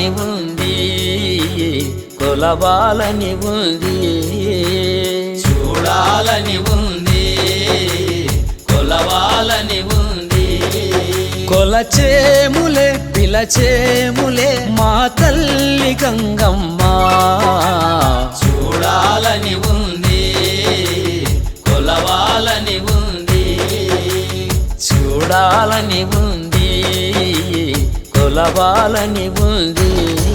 ఉంది కొలవాలని ఉంది చూడాలని ఉంది కొలవాలని ఉంది కొలచేములే పిలచేములే మా తల్లి గంగమ్మ చూడాలని ఉంది కొలవాలని ఉంది చూడాలని ఉంది కొలవాలని ఉంది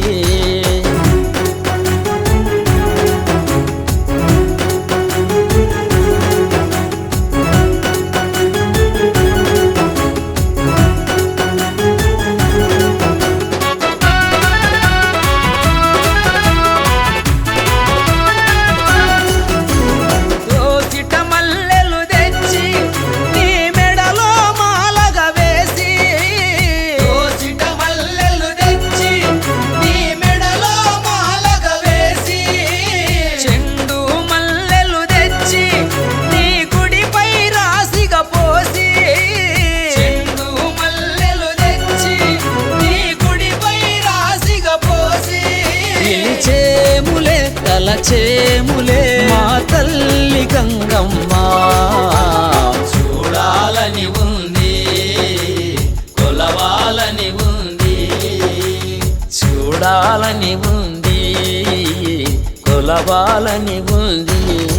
దోసిట మల్లెలు తెచ్చి నీ మెడలో మాలగా వేసి దోసిట మల్లెలు తెచ్చి నీ మెడలో మాలగ వేసి చెండు మల్లెలు తెచ్చి నీ గుడిపై రాసిగా పోసి చెండు మల్లెలు తెచ్చి నీ గుడిపై రాసిగా పోసి పిలిచేములే తలచేములే మా తల్లి గంగమ్మ చూడాలని ఉంది కొలవాలని ఉంది చూడాలని ఉంది కొలవాలని ఉంది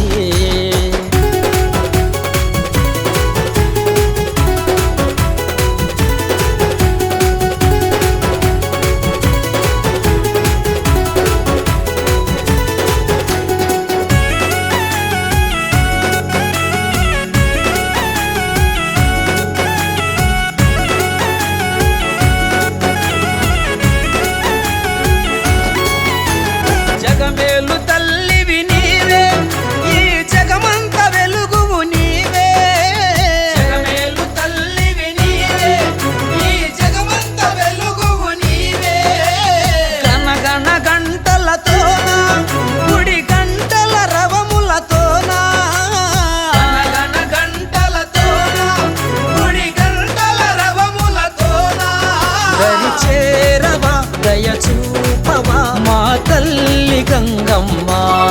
జగమేలు తల్లివి నీవే ఈ జగమంత వెలుగువు నీవే జగమేలు తల్లివి నీవే ఈ జగమంత వెలుగువు నీవే గణగణ గంటలతోన గుడి గంటల రవములతోన గణగణ గంటలతోన గుడి గంటల రవములతోన దరి చేరవా దయ చూపవా మా తల్లి గంగమ్మ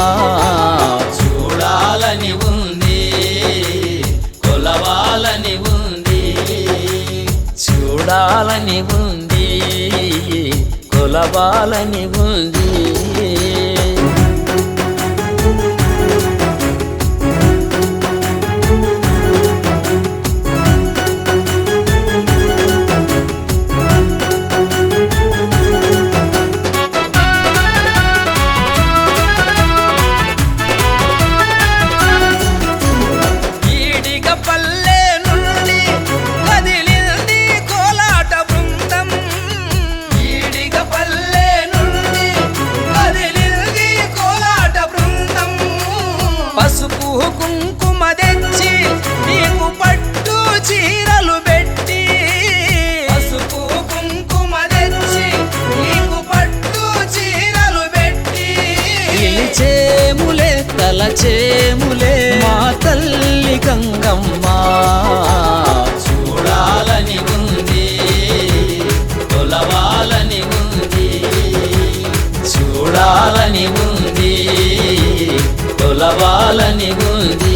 చూడాలని ఉంది కొలవాలని ఉంది చూడాలని ఉంది కొలవాలని ఉంది ఈడిగ పల్లె నుండి కదిలింది కోలాట బృందం ఈడిగ పల్లె నుండి కదిలింది కోలాట బృందం పసుపు కుంకుమ తెచ్చి నీకు పట్టు చీరలు పెట్టి పసుపు కుంకుమ తెచ్చి నీకు పట్టు చీరలు పెట్టి పిలిచేములే తలచేములే మా తల్లి గంగమ్మ చూడాలని ఉంది కొలవాలని ఉంది చూడాలని ఉంది కొలవాలని ఉంది